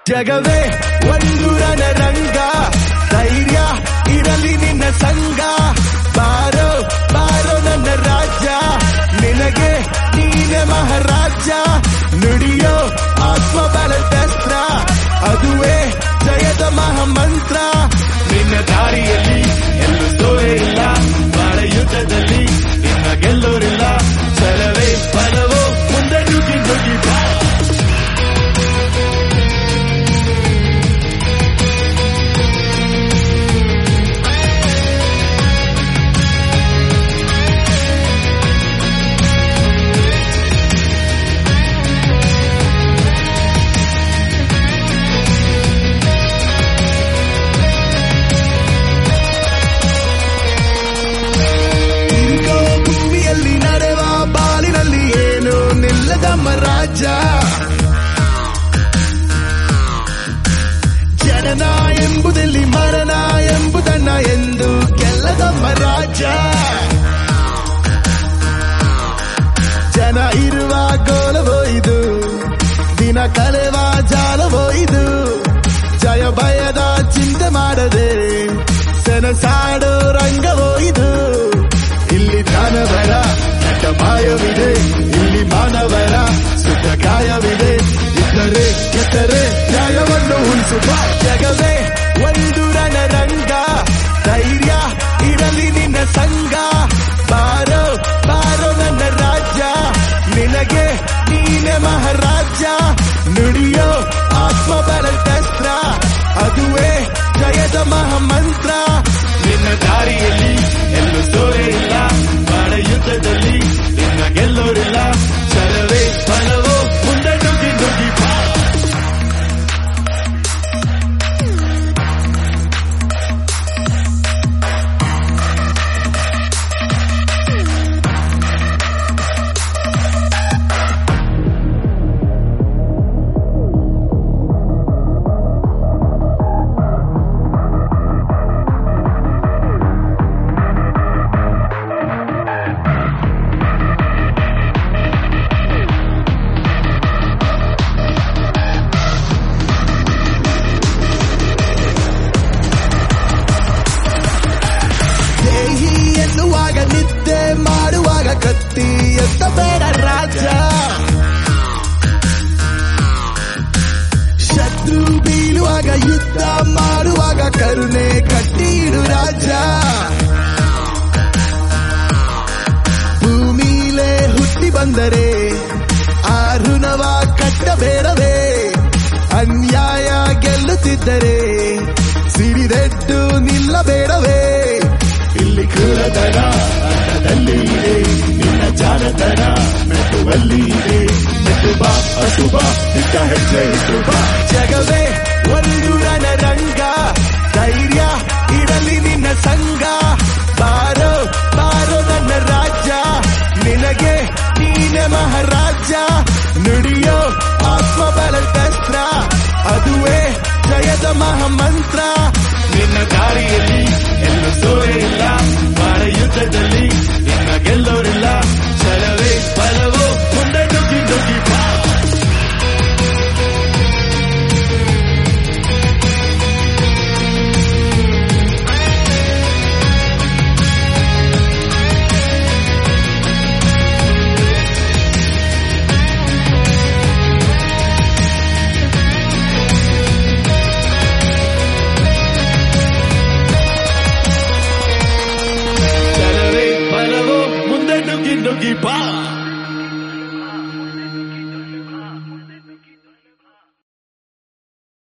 ಜಗವೇ ಒಂದು ರಣರಂಗ ಧೈರ್ಯ ಇರಲಿ ನಿನ್ನ ಸಂಗ ಬಾರೋ ಬಾರೋ ನನ್ನ ರಾಜ್ಯ ನಿನಗೆ ನೀನೆ ಮಹಾರಾಜ ನುಡಿಯೋ ಆತ್ಮ ಬಲದಸ್ತ್ರ ಅದುವೇ ಜಯದ ಮಹಾಮಂತ್ರ ನಿನ್ನ ದಾರಿಯಲ್ಲಿ ಎಲ್ಲೂ ಸೋರೆ ಇಲ್ಲ ಬಾಳ ಯುದ್ಧದಲ್ಲಿ ನಿನ್ನ ಗೆಲ್ಲೋರಿಲ್ಲ ಛಲವೇ ಬಲವೋ ಮುಂದೆ ನುಗ್ಗಿ ನುಗ್ಗಿ ಬಾ ತಿರುಗೋ ಭೂಮಿಯಲ್ಲಿ ನಡೆವ ಬಾಲಿನಲ್ಲಿ ಏನು ನಿಲ್ಲದಮ್ಮ ರಾಜ ಜನನ ಎಂಬುದಲ್ಲಿ ಮರಣ ಎಂಬುದನ್ನ ಎಂದು ಗೆಲ್ಲದಮ್ಮ ರಾಜ ಜನ ಇರುವ ಗೋಲವೋ ಇದು ದಿನ ಕಳೆವ ಜಾಲವೋ ಇದು ಜಯ ಭಯದ ಚಿಂತೆ ಮಾಡದೆ ಸೆನಸಾಡೋ ರಂಗವೋ ಇದು ಇಲ್ಲಿ ದಾನವರ ಕೆಟ್ಟ ಮಾಯವಿದೆ ಇಲ್ಲಿ ಮಾನವರ ಸುಖ ಕಾಯವಿದೆ ಇದ್ದರೆ ಕೆಟ್ಟರೆ ನ್ಯಾಯವನ್ನು ಉಳಿಸುವ ಜಗವೇ ಒಂದು ರಣರಂಗ ಧೈರ್ಯ ಇರಲಿ ನಿನ್ನ ಸಂಗ ಬಾರೋ ಬಾರೋ ನನ್ನ ರಾಜ್ಯ ನಿನಗೆ ನೀನೆ ಮಹಾರಾಜ ನುಡಿಯೋ ಆತ್ಮ ಬಲದಸ್ತ್ರ ಅದುವೇ ಜಯದ ಮಹಾಮಂತ್ರ ನಿನ್ನ ದಾರಿಯಲ್ಲಿ ಎಲ್ಲೂ ಸೋರೆ ಇಲ್ಲ ಬಾಳ ಯುದ್ಧದಲ್ಲಿ ನಿನ್ನ ಗೆಲ್ಲೋರಿಲ್ಲ ಛಲವೇ ಫಲವೋ ಮುಂದೆ ನುಗ್ಗಿ ನುಗ್ಗಿ ಬಾ ದೇಹಿ ಎನ್ನುವಾಗ ನಿದ್ದೆ ಮಾಡುವಾಗ ಕತ್ತಿ ಎತ್ತ ಬೇಡ ರಾಜ ಶತ್ರು ಬೀಳುವಾಗ ಯುದ್ಧ ಮಾಡುವಾಗ ಕರುಣೆ ಕಟ್ಟಿಡು ರಾಜ ಭೂಮಿಲೇ ಹುಟ್ಟಿ ಬಂದರೆ ಆ ಋಣವ ಕಟ್ಟಬೇಡವೇ ಅನ್ಯಾಯ ಗೆಲ್ಲುತ್ತಿದ್ದರೆ ಸಿಡಿದೆದ್ದು ನಿಲ್ಲಬೇಡವೇ ಇಲ್ಲಿ ಕ್ರೂರತನ ಅನ್ನದಲ್ಲಿ ಇದೆ ನಿನ್ನ ಜಾಣತನ ಮೆಟ್ಟುವಲ್ಲಿ ಇದೆ ಮೆಟ್ಟು ಬಾ ಅಶುಭ ನಿನ್ನ ಹೆಜ್ಜೆ ಇಟ್ಟು ಬಾ ಜಗವೇ ಒಂದು ರಣರಂಗ ಧೈರ್ಯ ಇರಲಿ ನಿನ್ನ ಸಂಗ ಬಾರೋ ಬಾರೋ ನನ್ನ ರಾಜ್ಯ ನಿನಗೆ ನೀನೆ ಮಹಾರಾಜ ನುಡಿಯೋ ಆತ್ಮ ಬಲದಸ್ತ್ರ ಅದುವೇ ಜಯದ ಮಹಾಮಂತ್ರ ನಿನ್ನ ದಾರಿಯಲ್ಲಿ ಎಲ್ಲೂ ಸೋರೆ ಇಲ್ಲ ಬಾಳ ಯುದ್ಧದಲ್ಲಿ ನಿನ್ನ ಗೆಲ್ಲೋರಿಲ್ಲ ಛಲವೇ ಬಲವೋ ಮುಂದೆ ನುಗ್ಗಿ ನುಗ್ಗಿ ಬಾ ಛಲವೇ ಬಲವೋ ಮುಂದೆ ನುಗ್ಗಿ ನುಗ್ಗಿ ಬಾ